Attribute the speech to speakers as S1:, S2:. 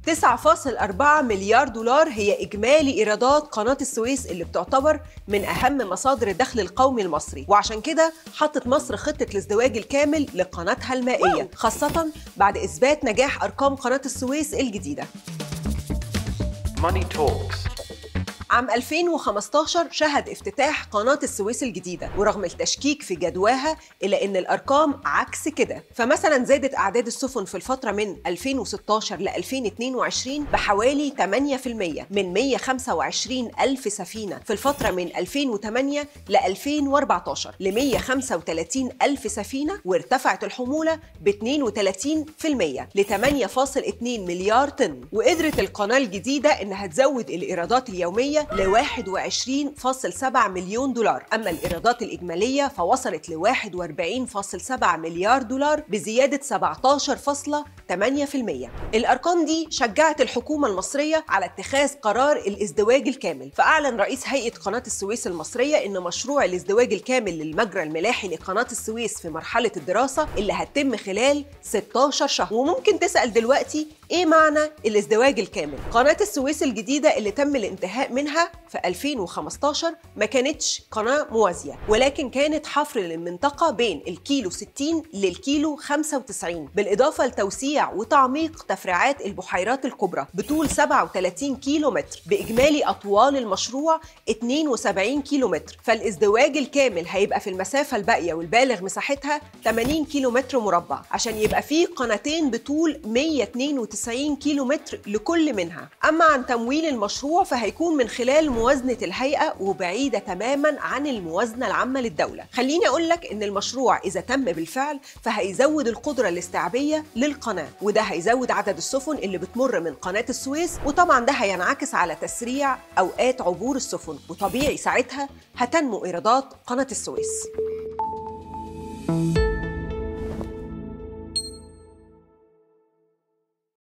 S1: 9.4 مليار دولار هي إجمالي إيرادات قناة السويس اللي بتعتبر من أهم مصادر الدخل القومي المصري وعشان كده حطت مصر خطة الازدواج الكامل لقناتها المائية خاصة بعد إثبات نجاح أرقام قناة السويس الجديدة
S2: Money Talks.
S1: عام 2015 شهد افتتاح قناة السويس الجديدة ورغم التشكيك في جدواها إلا أن الأرقام عكس كده فمثلا زادت أعداد السفن في الفترة من 2016 ل 2022 بحوالي 8% من 125 ألف سفينة في الفترة من 2008 ل 2014 ل 135 ألف سفينة وارتفعت الحمولة ب 32% ل 8.2 مليار طن وقدرت القناة الجديدة إنها تزود الإيرادات اليومية ل 21.7 مليون دولار أما الإيرادات الإجمالية فوصلت ل 41.7 مليار دولار بزيادة 17.8% الأرقام دي شجعت الحكومة المصرية على اتخاذ قرار الازدواج الكامل فأعلن رئيس هيئة قناة السويس المصرية إن مشروع الازدواج الكامل للمجرى الملاحي لقناة السويس في مرحلة الدراسة اللي هتتم خلال 16 شهر وممكن تسأل دلوقتي ايه معنى الازدواج الكامل؟ قناة السويس الجديدة اللي تم الانتهاء منها في 2015 ما كانتش قناة موازية ولكن كانت حفر للمنطقة بين الكيلو 60 للكيلو 95 بالإضافة لتوسيع وتعميق تفريعات البحيرات الكبرى بطول 37 كيلو متر بإجمالي أطوال المشروع 72 كيلو متر فالازدواج الكامل هيبقى في المسافة الباقية والبالغ مساحتها 80 كيلو متر مربع عشان يبقى فيه قناتين بطول 192 كيلو متر لكل منها أما عن تمويل المشروع فهيكون من خلال موازنة الهيئة وبعيدة تماما عن الموازنة العامة للدولة خليني أقول لك إن المشروع إذا تم بالفعل فهيزود القدرة الاستيعابية للقناة وده هيزود عدد السفن اللي بتمر من قناة السويس وطبعا ده هينعكس على تسريع أوقات عبور السفن وطبيعي ساعتها هتنمو إيرادات قناة السويس